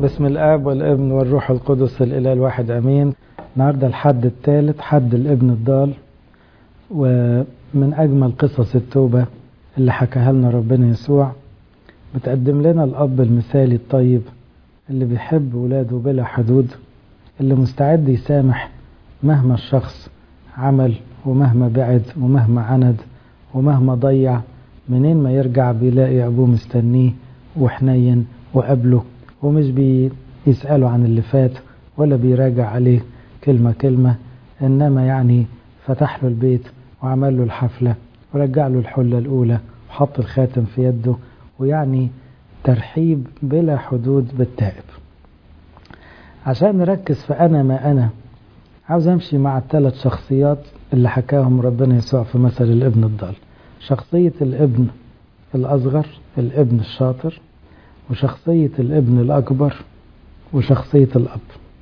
بسم الآب والابن والروح القدس الإله الواحد أمين النهاردة الحد الثالث حد الابن الضال ومن أجمل قصص التوبة اللي حكاها لنا ربنا يسوع بتقدم لنا الأب المثالي الطيب اللي بيحب ولاده بلا حدود اللي مستعد يسامح مهما الشخص عمل ومهما بعد ومهما عند ومهما ضيع منين ما يرجع بيلاقي أبوه مستنيه وحنين وقبله ومش بيسأله عن اللي فات ولا بيراجع عليه كلمة كلمة إنما يعني فتح له البيت وعمل له الحفلة ورجع له الحلة الأولى وحط الخاتم في يده ويعني ترحيب بلا حدود بالتائب عشان نركز في أنا ما أنا عاوز أمشي مع الثلاث شخصيات اللي حكاهم ربنا يسوع في مثل الابن الضال شخصية الابن الأصغر الابن الشاطر وشخصية الابن الأكبر وشخصية الأب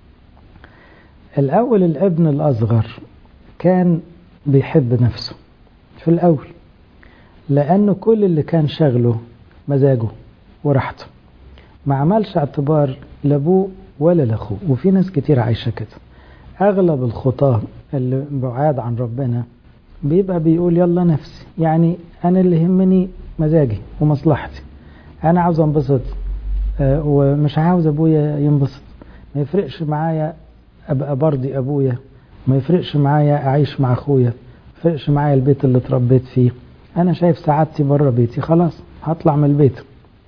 الأول الابن الأصغر كان بيحب نفسه في الأول لأنه كل اللي كان شغله مزاجه وراحته ما عملش اعتبار لأبوه ولا لأخوه وفي ناس كتير عايشة كده أغلب الخطاة اللي بعاد عن ربنا بيبقى بيقول يلا نفسي يعني أنا اللي يهمني مزاجي ومصلحتي أنا عاوز أنبسط أه ومش عاوز أبويا ينبسط ما يفرقش معايا أبقى برضي أبويا ما يفرقش معايا أعيش مع أخويا ما يفرقش معايا البيت اللي اتربيت فيه أنا شايف سعادتي بره بيتي خلاص هطلع من البيت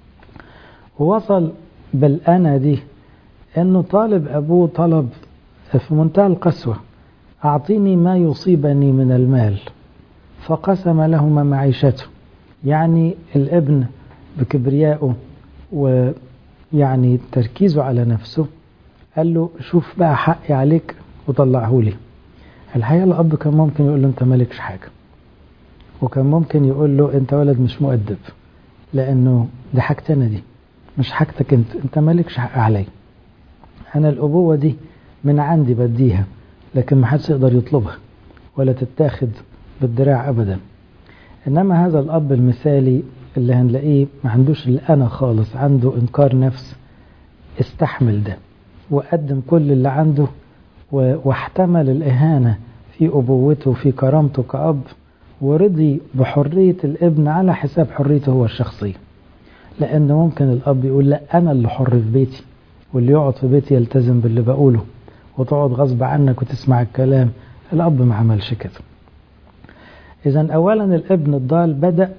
ووصل بالأنا دي إنه طالب أبوه طلب في منتهى القسوة أعطيني ما يصيبني من المال فقسم لهما معيشته يعني الابن بكبريائه ويعني تركيزه على نفسه قال له شوف بقى حقي عليك وطلعه لي الحقيقة الأب كان ممكن يقول له أنت مالكش حاجة وكان ممكن يقول له أنت ولد مش مؤدب لأنه دي حاجتي أنا دي مش حاجتك أنت أنت مالكش حق علي أنا الأبوة دي من عندي بديها لكن ما حدش يقدر يطلبها ولا تتاخد بالدراع أبدا إنما هذا الأب المثالي اللي هنلاقيه ما عندوش الأنا خالص عنده إنكار نفس استحمل ده وقدم كل اللي عنده واحتمل الإهانة في أبوته وفي كرامته كأب ورضي بحرية الابن على حساب حريته هو الشخصية لأن ممكن الأب يقول لا أنا اللي حر في بيتي واللي يقعد في بيتي يلتزم باللي بقوله وتقعد غصب عنك وتسمع الكلام الأب ما عملش كده إذا أولا الابن الضال بدأ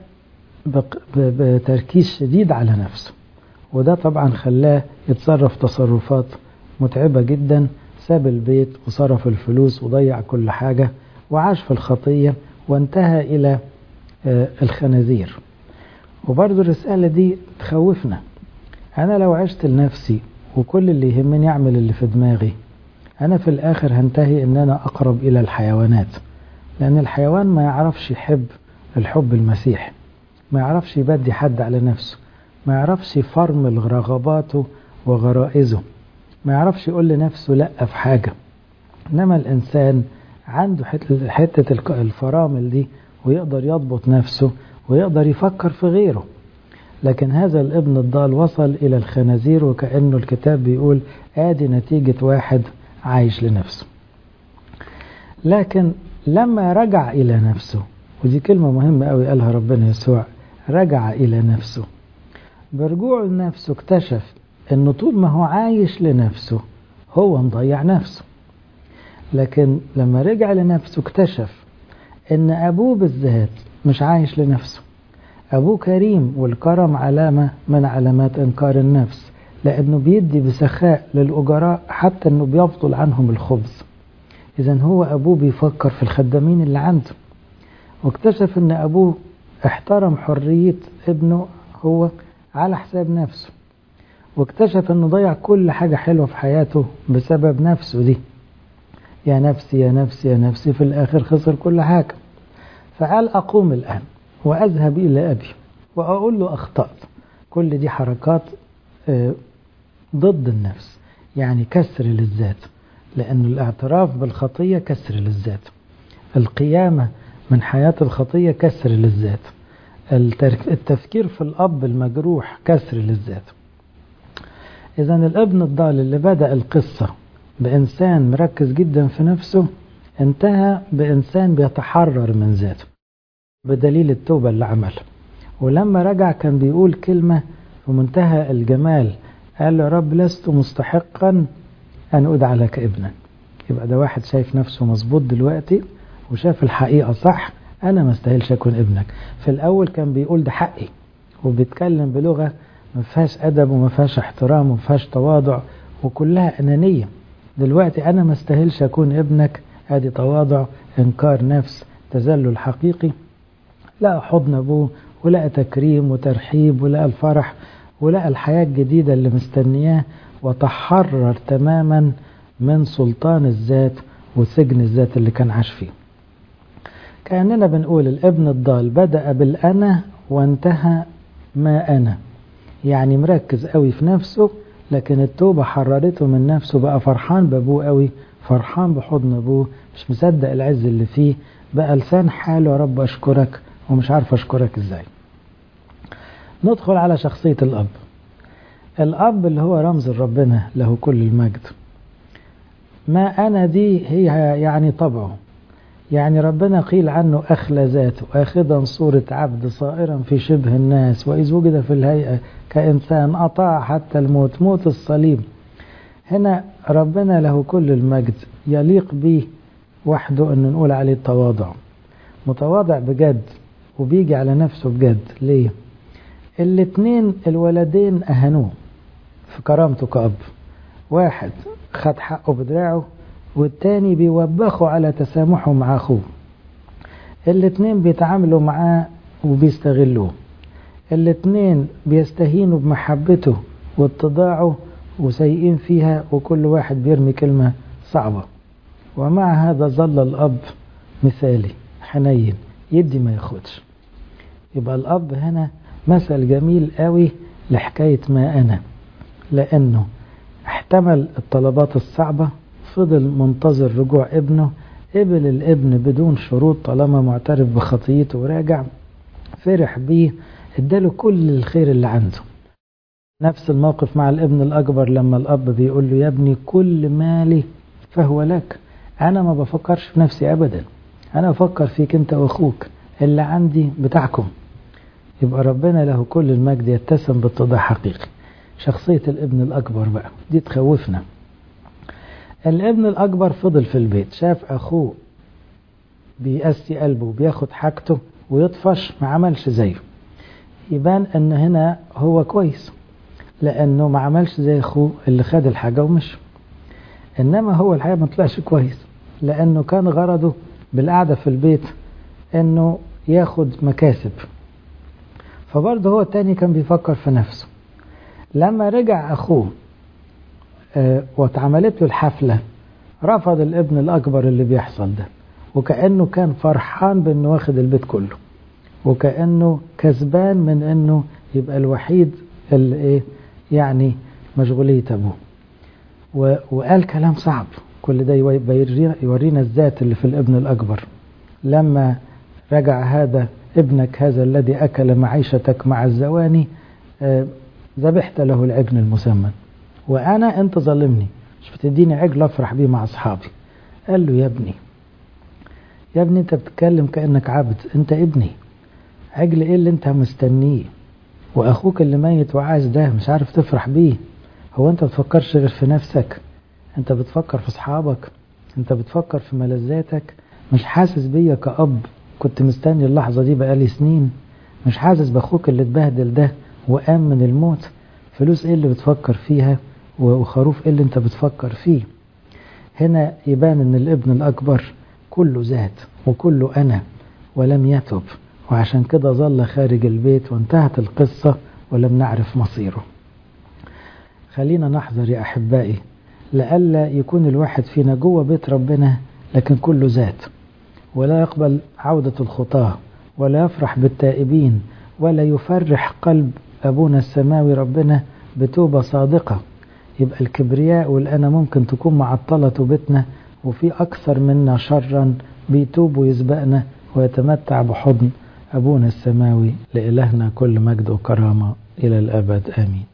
بتركيز شديد على نفسه وده طبعا خلاه يتصرف تصرفات متعبة جدا ساب البيت وصرف الفلوس وضيع كل حاجة وعاش في الخطية وانتهى إلى الخنازير وبرضو الرسالة دي تخوفنا أنا لو عشت لنفسي وكل اللي يهمني أعمل اللي في دماغي أنا في الآخر هنتهي إن أنا أقرب إلى الحيوانات لأن الحيوان ما يعرفش يحب الحب المسيحي ما يعرفش يبدي حد على نفسه ما يعرفش يفرمل رغباته وغرائزه ما يعرفش يقول لنفسه لا في حاجة إنما الإنسان عنده حتة الفرامل دي ويقدر يضبط نفسه ويقدر يفكر في غيره لكن هذا الابن الضال وصل إلى الخنازير وكأنه الكتاب بيقول آدي نتيجة واحد عايش لنفسه لكن لما رجع إلى نفسه ودي كلمة مهمة قوي قالها ربنا يسوع رجع إلى نفسه برجوعه لنفسه اكتشف انه طول ما هو عايش لنفسه هو مضيع نفسه لكن لما رجع لنفسه اكتشف ان ابوه بالذات مش عايش لنفسه ابوه كريم والكرم علامة من علامات انكار النفس لانه بيدي بسخاء للاجراء حتى انه بيفضل عنهم الخبز اذا هو ابوه بيفكر في الخدامين اللي عنده واكتشف ان ابوه احترم حرية ابنه هو على حساب نفسه واكتشف انه ضيع كل حاجة حلوة في حياته بسبب نفسه دي يا نفسي يا نفسي يا نفسي في الاخر خسر كل حاجة فقال اقوم الان واذهب الى ابي واقول له اخطأت كل دي حركات ضد النفس يعني كسر للذات لأن الاعتراف بالخطية كسر للذات القيامة من حياة الخطية كسر للذات التفكير في الأب المجروح كسر للذات إذا الابن الضال اللي بدأ القصة بإنسان مركز جدا في نفسه انتهى بإنسان بيتحرر من ذاته بدليل التوبة اللي عملها ولما رجع كان بيقول كلمة في منتهى الجمال قال له رب لست مستحقا أن أدعى لك ابنا يبقى ده واحد شايف نفسه مظبوط دلوقتي وشاف الحقيقة صح أنا ما استاهلش أكون ابنك في الأول كان بيقول ده حقي وبيتكلم بلغة ما فيهاش أدب وما فيهاش احترام وما فيهاش تواضع وكلها أنانية دلوقتي أنا ما استاهلش أكون ابنك ادي تواضع انكار نفس تذلل حقيقي لقى حضن ابوه ولقى تكريم وترحيب ولقى الفرح ولقى الحياة الجديدة اللي مستنياه وتحرر تماما من سلطان الذات وسجن الذات اللي كان عاش فيه كأننا بنقول الابن الضال بدأ بالأنا وانتهى ما أنا يعني مركز قوي في نفسه لكن التوبة حررته من نفسه بقى فرحان بأبوه قوي فرحان بحضن أبوه مش مصدق العز اللي فيه بقى لسان حاله يا رب أشكرك ومش عارف أشكرك إزاي ندخل على شخصية الأب الأب اللي هو رمز ربنا له كل المجد ما أنا دي هي يعني طبعه يعني ربنا قيل عنه أخلى ذاته آخذا صورة عبد صائرا في شبه الناس وإذ وجد في الهيئة كإنسان أطاع حتى الموت موت الصليب هنا ربنا له كل المجد يليق به وحده أن نقول عليه التواضع متواضع بجد وبيجي على نفسه بجد ليه الاتنين الولدين أهنوه في كرامته كأب واحد خد حقه بدراعه والتاني بيوبخه على تسامحه مع أخوه الاتنين بيتعاملوا معاه وبيستغلوه الاتنين بيستهينوا بمحبته واتضاعه وسيئين فيها وكل واحد بيرمي كلمة صعبة ومع هذا ظل الأب مثالي حنين يدي ما ياخدش يبقى الأب هنا مثل جميل قوي لحكاية ما أنا لأنه احتمل الطلبات الصعبة فضل منتظر رجوع ابنه قبل الابن بدون شروط طالما معترف بخطيته وراجع فرح بيه اداله كل الخير اللي عنده نفس الموقف مع الابن الأكبر لما الأب بيقول له يا ابني كل مالي فهو لك أنا ما بفكرش في نفسي أبدا أنا بفكر فيك أنت وأخوك اللي عندي بتاعكم يبقى ربنا له كل المجد يتسم باتضاع حقيقي شخصية الابن الأكبر بقى دي تخوفنا الابن الأكبر فضل في البيت شاف أخوه بيقسي قلبه وبياخد حاجته ويطفش ما عملش زيه يبان ان هنا هو كويس لانه ما عملش زي اخوه اللي خد الحاجه ومشي انما هو الحقيقه ما طلعش كويس لانه كان غرضه بالقعده في البيت انه ياخد مكاسب فبرضه هو التاني كان بيفكر في نفسه لما رجع اخوه اه واتعملت له الحفله رفض الابن الاكبر اللي بيحصل ده وكانه كان فرحان بانه واخد البيت كله وكانه كسبان من انه يبقى الوحيد اللي ايه يعني مشغوليه ابوه وقال كلام صعب كل ده يورينا الذات اللي في الابن الاكبر لما رجع هذا ابنك هذا الذي اكل معيشتك مع الزواني ذبحت له العجن المسمن وانا انت ظالمني مش بتديني عجل افرح بيه مع اصحابي قال له يا ابني يا ابني انت بتتكلم كانك عبد انت ابني عجل ايه اللي انت مستنيه واخوك اللي ميت وعايز ده مش عارف تفرح بيه هو انت بتفكرش غير في نفسك انت بتفكر في اصحابك انت بتفكر في ملذاتك مش حاسس بيا كأب كنت مستني اللحظة دي بقالي سنين مش حاسس باخوك اللي اتبهدل ده وقام من الموت فلوس ايه اللي بتفكر فيها وخروف ايه اللي انت بتفكر فيه هنا يبان ان الابن الاكبر كله ذات وكله انا ولم يتب وعشان كده ظل خارج البيت وانتهت القصة ولم نعرف مصيره خلينا نحذر يا أحبائي لئلا يكون الواحد فينا جوه بيت ربنا لكن كله ذات ولا يقبل عودة الخطاة ولا يفرح بالتائبين ولا يفرح قلب أبونا السماوي ربنا بتوبة صادقة يبقى الكبرياء والأنا ممكن تكون معطلة توبتنا وفي أكثر منا شرا بيتوب ويسبقنا ويتمتع بحضن أبونا السماوي لإلهنا كل مجد وكرامة إلى الأبد آمين